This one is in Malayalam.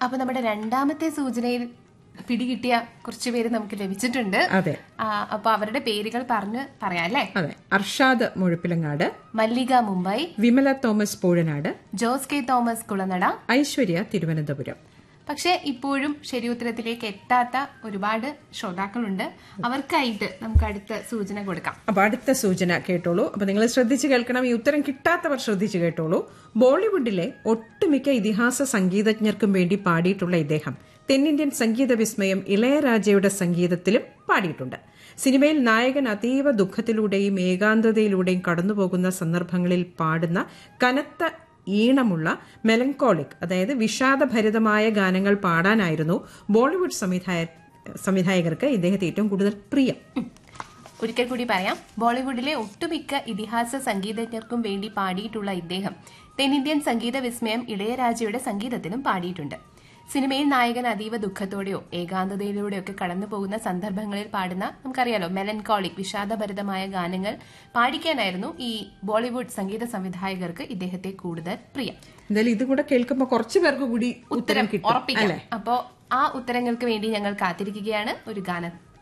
അപ്പൊ നമ്മുടെ രണ്ടാമത്തെ സൂചനയിൽ പിടികിട്ടിയ കുറച്ചു പേര് നമുക്ക് ലഭിച്ചിട്ടുണ്ട് അതെ ആ, അപ്പൊ അവരുടെ പേരുകൾ പറഞ്ഞ് പറയാം അല്ലേ അതെ Arshad Muzhappilangad Mallika Mumbai Vimala Thomas Poozhanad Jose K Thomas Kulanada Aishwarya Thiruvananthapuram പക്ഷെ ഇപ്പോഴും ശരിയുത്തരത്തിലേക്ക് എത്താത്ത ഒരുപാട് ശ്രോതാക്കളുണ്ട് അവർക്കായിട്ട് നമുക്ക് അടുത്ത സൂചന കൊടുക്കാം അപ്പൊ അടുത്ത സൂചന കേട്ടോളൂ അപ്പൊ നിങ്ങൾ ശ്രദ്ധിച്ചു കേൾക്കണം ഈ ഉത്തരം കിട്ടാത്തവർ ശ്രദ്ധിച്ചു കേട്ടോളൂ ബോളിവുഡിലെ ഒട്ടുമിക്ക ഇതിഹാസ സംഗീതജ്ഞർക്കും വേണ്ടി പാടിയിട്ടുള്ള ഇദ്ദേഹം തെന്നിന്ത്യൻ സംഗീത വിസ്മയം ഇളയരാജയുടെ സംഗീതത്തിലും പാടിയിട്ടുണ്ട് സിനിമയിൽ നായകൻ അതീവ ദുഃഖത്തിലൂടെയും ഏകാന്തതയിലൂടെയും കടന്നുപോകുന്ന സന്ദർഭങ്ങളിൽ പാടുന്ന കനത്ത ഈണമുള്ള മെലങ്കോളിക് അതായത് വിഷാദഭരിതമായ ഗാനങ്ങൾ പാടാനായിരുന്നു ബോളിവുഡ് സംവിധായ സംവിധായകർക്ക് ഇദ്ദേഹത്തെ ഏറ്റവും കൂടുതൽ പ്രിയം ഒരിക്കൽ കൂടി പറയാം ബോളിവുഡിലെ ഒട്ടുമിക്ക ഇതിഹാസ സംഗീതജ്ഞർക്കും വേണ്ടി പാടിയിട്ടുള്ള ഇദ്ദേഹം തെന്നിന്ത്യൻ സംഗീത വിസ്മയം ഇളയരാജയുടെ സംഗീതത്തിലും പാടിയിട്ടുണ്ട് സിനിമയിൽ നായകൻ അതീവ ദുഃഖത്തോടെയോ ഏകാന്തതയിലൂടെയോ ഒക്കെ കടന്നു പോകുന്ന സന്ദർഭങ്ങളിൽ പാടുന്ന നമുക്കറിയാലോ മെലൻകോളിക് വിഷാദഭരിതമായ ഗാനങ്ങൾ പാടിക്കാനായിരുന്നു ഈ ബോളിവുഡ് സംഗീത സംവിധായകർക്ക് ഇദ്ദേഹത്തെ കൂടുതൽ പ്രിയം എന്തായാലും ഇത് കൂടെ കേൾക്കുമ്പോൾ കുറച്ചു പേർക്ക് കൂടി ഉത്തരം കിട്ടും ഉറപ്പിക്കാം അപ്പോ ആ ഉത്തരങ്ങൾക്ക് വേണ്ടി ഞങ്ങൾ കാത്തിരിക്കുകയാണ് ഒരു ഗാനം